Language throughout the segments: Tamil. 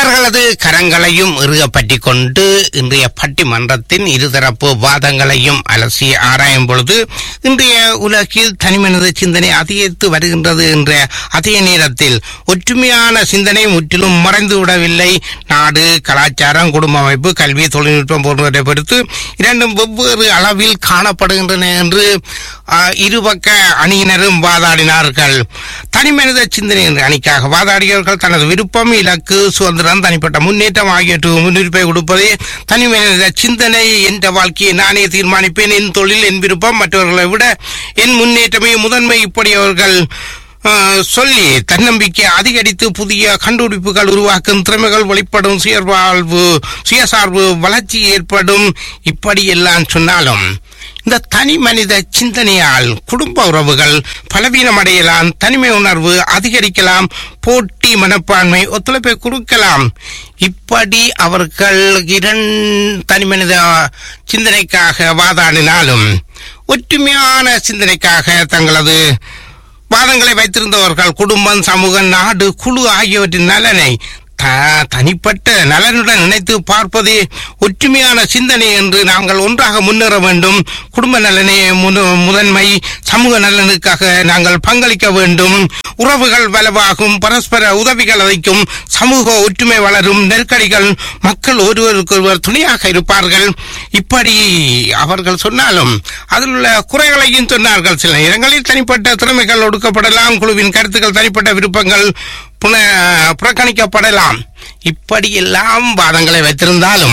அவர்களது கரங்களையும் இறுகப்பற்றிக் கொண்டு இன்றைய பட்டிமன்றத்தின் இருதரப்பு வாதங்களையும் அலசி ஆராயும் பொழுது இன்றைய உலகில் தனிமனித சிந்தனை அதிகரித்து வருகின்றது என்ற அதே நேரத்தில் ஒற்றுமையான சிந்தனை முற்றிலும் மறைந்து விடவில்லை நாடு கலாச்சாரம் குடும்ப அமைப்பு கல்வி தொழில்நுட்பம் போன்றவற்றை பொறுத்து இரண்டும் வெவ்வேறு அளவில் காணப்படுகின்றன என்று ஆஹ், இருபக்க அணியினரும் வாதாடினார்கள் தனிமனித சிந்தனை என்ற அணிக்காக வாதாடியவர்கள் தனது விருப்பம் இலக்கு சுதந்திரம் தனிப்பட்ட முன்னேற்றம் ஆகியவற்றுக்கு முன்னுரிமை கொடுப்பதே தனிமனித சிந்தனை என்ற வாழ்க்கையை நானே தீர்மானிப்பேன் என் தொழில் என் விருப்பம் மற்றவர்களை விட என் முன்னேற்றமே முதன்மை இப்படி அவர்கள் ஆஹ், சொல்லி தன்னம்பிக்கை அதிகரித்து புதிய கண்டுபிடிப்புகள் உருவாக்கும் திறமைகள் வெளிப்படும் சுயவாழ்வு சுயசார்பு வளர்ச்சி ஏற்படும் இப்படி எல்லாம் சொன்னாலும் இந்த தனி மனித சிந்தனையால் குடும்ப உறவுகள் பலவீனமடையலாம் தனிமை உணர்வு அதிகரிக்கலாம் போட்டி மனப்பான்மை ஒத்துழைப்பை கொடுக்கலாம் இப்படி அவர்கள் இரண்டு தனிமனித சிந்தனைக்காக வாதாடினாலும் ஒற்றுமையான சிந்தனைக்காக தங்களது வாதங்களை வைத்திருந்தவர்கள் குடும்பம் சமூகம் நாடு குழு ஆகியவற்றின் நலனை த- தனிப்பட்ட நலனுடன் நினைத்து பார்ப்பதே ஒற்றுமையான சிந்தனை என்று நாங்கள் ஒன்றாக முன்னேற வேண்டும் குடும்ப நலனே முத- முதன்மை சமூக நலனுக்காக நாங்கள் பங்களிக்க வேண்டும் உறவுகள் வலுவாகும் பரஸ்பர உதவிகள் அளிக்கும் சமூக ஒற்றுமை வளரும் நெருக்கடிகள் மக்கள் ஒருவருக்கொருவர் துணையாக இருப்பார்கள் இப்படி அவர்கள் சொன்னாலும் அதில் உள்ள குறைகளையும் சொன்னார்கள் சில இடங்களில் தனிப்பட்ட திறமைகள் ஒடுக்கப்படலாம் குழுவின் கருத்துக்கள் தனிப்பட்ட விருப்பங்கள் புன- புறக்கணிக்கப்படலாம் இப்படி எல்லாம் வாதங்களை வைத்திருந்தாலும்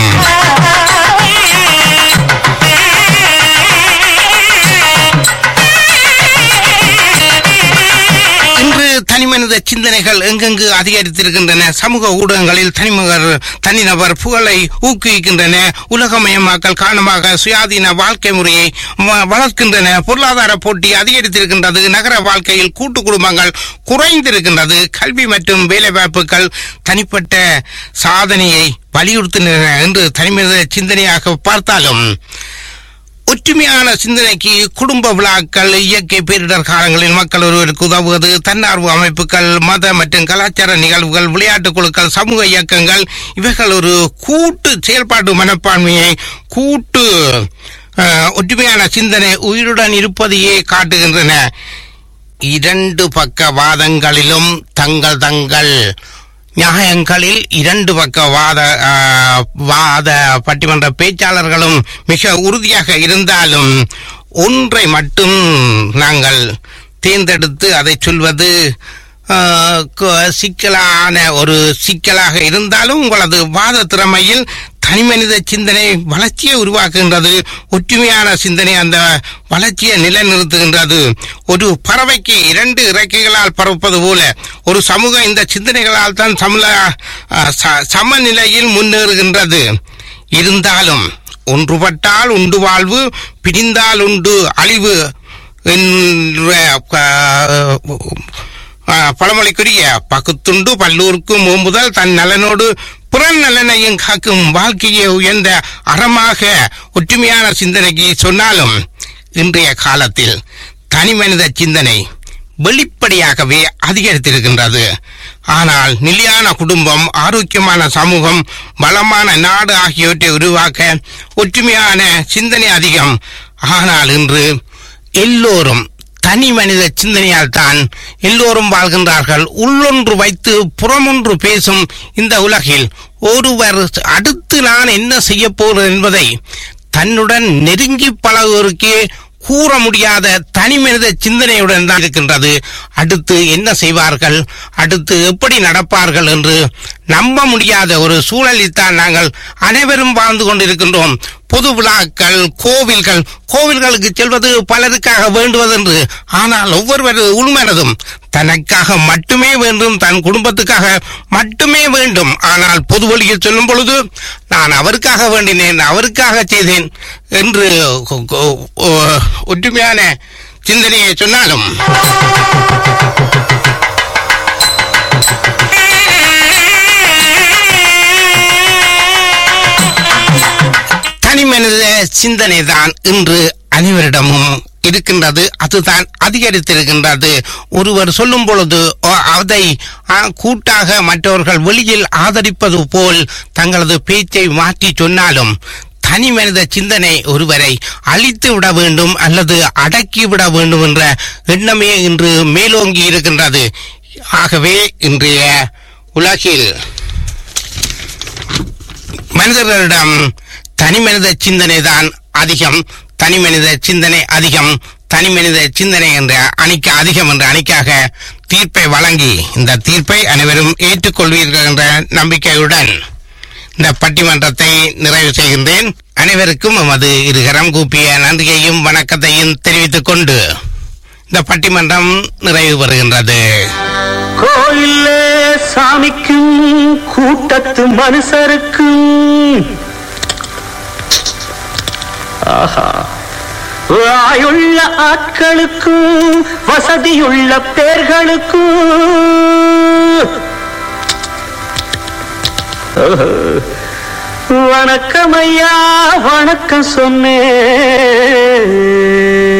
இன்று தனிமனித சிந்தனைகள் எங்கெங்கு அதிகரித்திருக்கின்றன சமூக ஊடகங்களில் தனிமகர் தனிநபர் புகழை ஊக்குவிக்கின்றன உலகமயமாக்கல் காரணமாக சுயாதீன வாழ்க்கை முறையை வ- வளர்க்கின்றன பொருளாதார போட்டி அதிகரித்திருக்கின்றது நகர வாழ்க்கையில் கூட்டு குடும்பங்கள் குறைந்திருக்கின்றது கல்வி மற்றும் வேலைவாய்ப்புகள் தனிப்பட்ட சாதனையை வலியுறுத்தின என்று தனிமனித சிந்தனையாக பார்த்தாலும் ஒற்றுமையான சிந்தனைக்கு குடும்ப விழாக்கள் இயற்கை பேரிடர் காலங்களில் மக்கள் ஒருவருக்கு உதவுவது தன்னார்வ அமைப்புகள் மத மற்றும் கலாச்சார நிகழ்வுகள் விளையாட்டுக் குழுக்கள் சமூக இயக்கங்கள் இவைகள் ஒரு கூட்டு செயல்பாட்டு மனப்பான்மையை கூட்டு அஹ், ஒற்றுமையான சிந்தனை உயிருடன் இருப்பதையே காட்டுகின்றன இரண்டு பக்க வாதங்களிலும் தங்கள் தங்கள் நியாயங்களில் இரண்டு பக்க வாத ஆ, வாத பட்டிமன்ற பேச்சாளர்களும் மிக உறுதியாக இருந்தாலும் ஒன்றை மட்டும் நாங்கள் தேர்ந்தெடுத்து அதை சொல்வது ஆ, க- சிக்கலான ஒரு சிக்கலாக இருந்தாலும் உங்களது வாத திறமையில் தனிமனித சிந்தனை வளர்ச்சியை உருவாக்குகின்றது ஒற்றுமையான சிந்தனை அந்த வளர்ச்சியை நிலைநிறுத்துகின்றது ஒரு பறவைக்கு இரண்டு இறக்கைகளால் பறப்பது போல ஒரு சமூகம் இந்த சிந்தனைகளால் தான் சமல அஹ், ச- சமநிலையில் முன்னேறுகின்றது இருந்தாலும் ஒன்றுபட்டால் உண்டு வாழ்வு பிரிந்தால் உண்டு அழிவு என்ற அஹ், அஹ், பழமொழிக்குரிய பகுத்துண்டு பல்லூருக்கும் ஓம்புதல் தன் நலனோடு புறன் நலனையும் காக்கும் வாழ்க்கையை உயர்ந்த அறமாக ஒற்றுமையான சிந்தனைக்கு சொன்னாலும் இன்றைய காலத்தில் தனிமனித சிந்தனை வெளிப்படையாகவே அதிகரித்திருக்கின்றது ஆனால் நிலையான குடும்பம் ஆரோக்கியமான சமூகம் வளமான நாடு ஆகியவற்றை உருவாக்க ஒற்றுமையான சிந்தனை அதிகம் ஆனால் இன்று எல்லோரும் தனி மனித சிந்தனையால் தான் எல்லோரும் வாழ்கின்றார்கள் உள்ளொன்று வைத்து புறமொன்று பேசும் இந்த உலகில் ஒருவர் அடுத்து நான் என்ன செய்ய போகிறேன் என்பதை தன்னுடன் நெருங்கி பழகுவோருக்கே கூற முடியாத தனி மனித சிந்தனையுடன் தான் இருக்கின்றது அடுத்து என்ன செய்வார்கள் அடுத்து எப்படி நடப்பார்கள் என்று நம்ப முடியாத ஒரு சூழலில் தான் நாங்கள் அனைவரும் வாழ்ந்து கொண்டிருக்கின்றோம் பொது விழாக்கள் கோவில்கள் கோவில்களுக்கு செல்வது பலருக்காக வேண்டுவதென்று ஆனால் ஒவ்வொருவர் உள்மனதும் தனக்காக மட்டுமே வேண்டும் தன் குடும்பத்துக்காக மட்டுமே வேண்டும் ஆனால் பொது வழியில் சொல்லும் பொழுது நான் அவருக்காக வேண்டினேன் அவருக்காக செய்தேன் என்று கொ- கொ- ஒ- ஒற்றுமையான சிந்தனையை சொன்னாலும் தனி மனித சிந்தனை தான் இன்று அனைவரிடமும் இருக்கின்றது அதுதான் அதிகரித்திருக்கின்றது ஒருவர் சொல்லும் பொழுது அ- அதை அ, கூட்டாக மற்றவர்கள் வெளியில் ஆதரிப்பது போல் தங்களது பேச்சை மாற்றி சொன்னாலும் தனி மனித சிந்தனை ஒருவரை அழித்து விட வேண்டும் அல்லது அடக்கி விட வேண்டும் என்ற எண்ணமே இன்று மேலோங்கி இருக்கின்றது ஆகவே இன்றைய உலகில் மனிதர்களிடம் தனி மனித சிந்தனை தான் அதிகம் தனி மனித சிந்தனை அதிகம் தனி மனித சிந்தனை என்ற அணிக்கு அதிகம் என்ற அணிக்காக தீர்ப்பை வழங்கி இந்த தீர்ப்பை அனைவரும் ஏற்றுக்கொள்வீர்கள் என்ற நம்பிக்கையுடன் இந்த பட்டிமன்றத்தை நிறைவு செய்கின்றேன் அனைவருக்கும் எமது இருகரம் கூப்பிய நன்றியையும் வணக்கத்தையும் தெரிவித்துக் கொண்டு இந்த பட்டிமன்றம் நிறைவு பெறுகின்றது கோயிலே சாமிக்கும் கூட்டத்து மனுஷருக்கும் ஆஹா வாயுள்ள ஆட்களுக்கும் வசதியுள்ள பேர்களுக்கும் ஓஹோ. வணக்கம் ஐயா வணக்கம் சொன்னேன்